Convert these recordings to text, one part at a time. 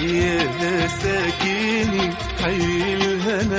يا ساكني حي الهنا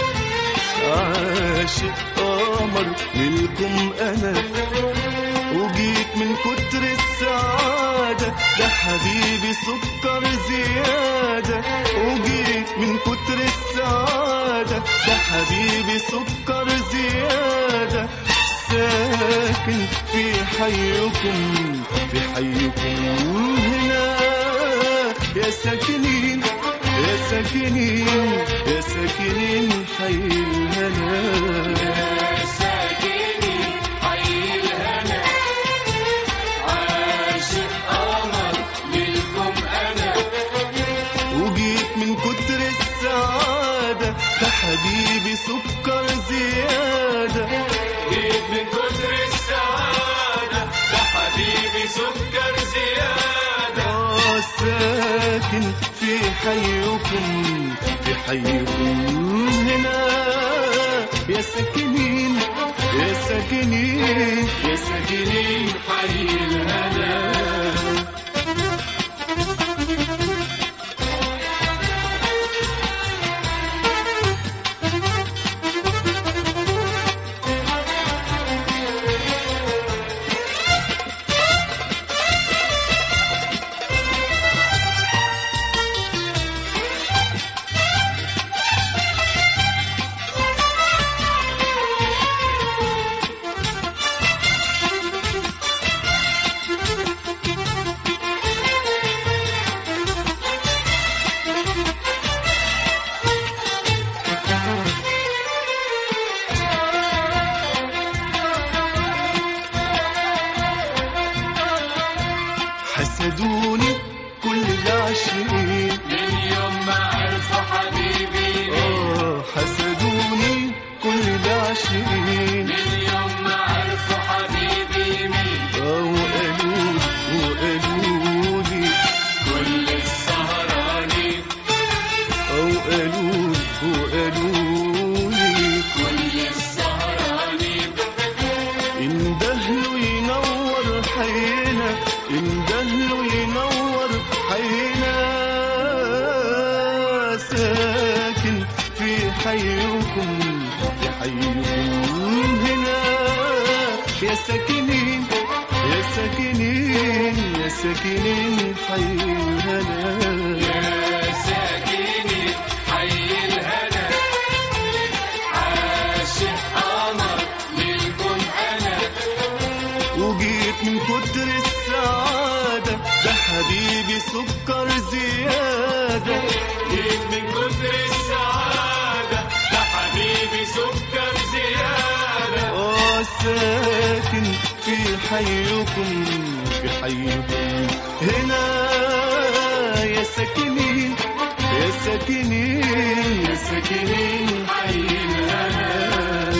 عاشق قمر للكم انا وجيت من كتر السعادة ده حبيبي سكر زيادة وجيت من كتر السعادة ده حبيبي سكر زيادة ساكن في حيكم في حيكم هنا يا ساكنين يا ساكنين يا ساكنين حي الهنا ساكني حي الهنا عاشق قمر للكم انا وجيت من كتر السعادة ده حبيبي سكر زيادة جيت من كتر السعادة ده حبيبي سكر زيادة آه ساكن في حيكم في حيكم هنا يا ساكنين يا ساكنين يا ساكنين حي الهنا حسدوني كل العاشقين من يوم ما عرفوا حبيبي آه حسدوني كل العاشقين من يوم ما عرفوا حبيبي مين آه وقالوا وقالوا لي كل السهرانين آه وقالوا وقالوا لي كل السهرانين اندهلوا ينور حينا اندهلوا ينور حينا ساكن في حيكم في حيكم هنا يا ساكنين يا ساكنين يا ساكنين حي الهنا يا ساكني حي الهنا عاشق قمر للكم انا وجيت من كتر السعادة ده حبيبي سكر زيادة جيت من كتر السعادة ده حبيبي سكر زيادة اه ساكن في حيكم في حيكم هنا يا ساكنين يا ساكنين يا ساكنين حي الهنا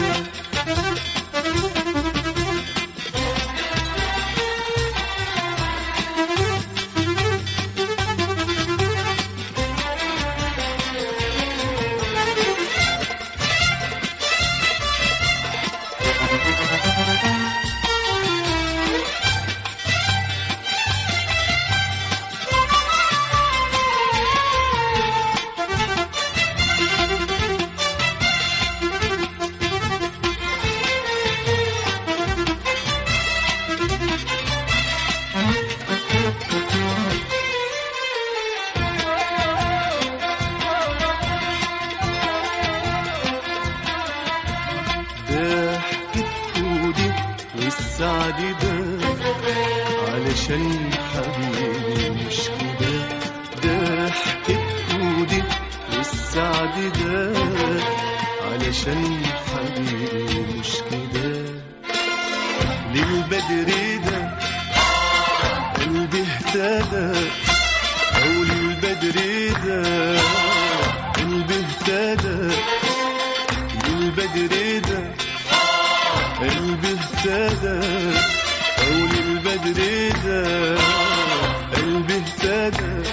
ضحكة خدودي والسعد ده علشان حبيبي مش كده ضحكة خدودي والسعد ده علشان حبيبي مش كده للبدر ده قلبي اهتدى او للبدر ده قلبي اهتدى للبدر ده قلبي اهتدى او للبدر ده قلبي اهتدى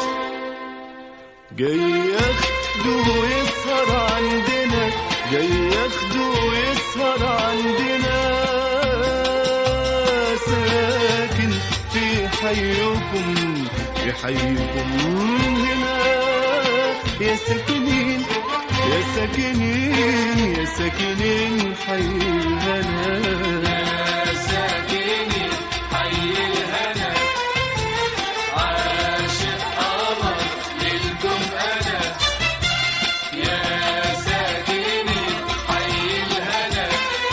جاي ياخده ويسهر عندنا جاي ياخده ويسهر عندنا ساكن في حيكم يحييكم هنا يا ساكنين يا ساكنين يا ساكنين حي الهنا يا ساكني حي الهنا عاشق قمر للكم أنا يا ساكني حي الهنا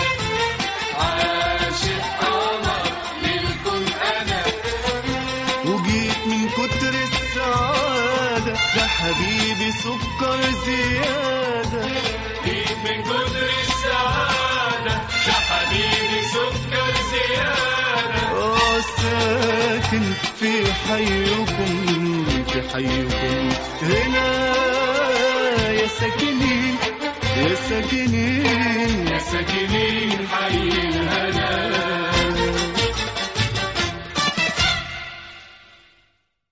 عاشق قمر للكم أنا وجيت من كتر السعادة ده حبيبي سكر زيادة جيت من كتر السعادة ده حبيبي سكر زيادة اه ساكن في حيكم في حيكم هنا يا ساكنين يا ساكنين يا ساكنين حي الهنا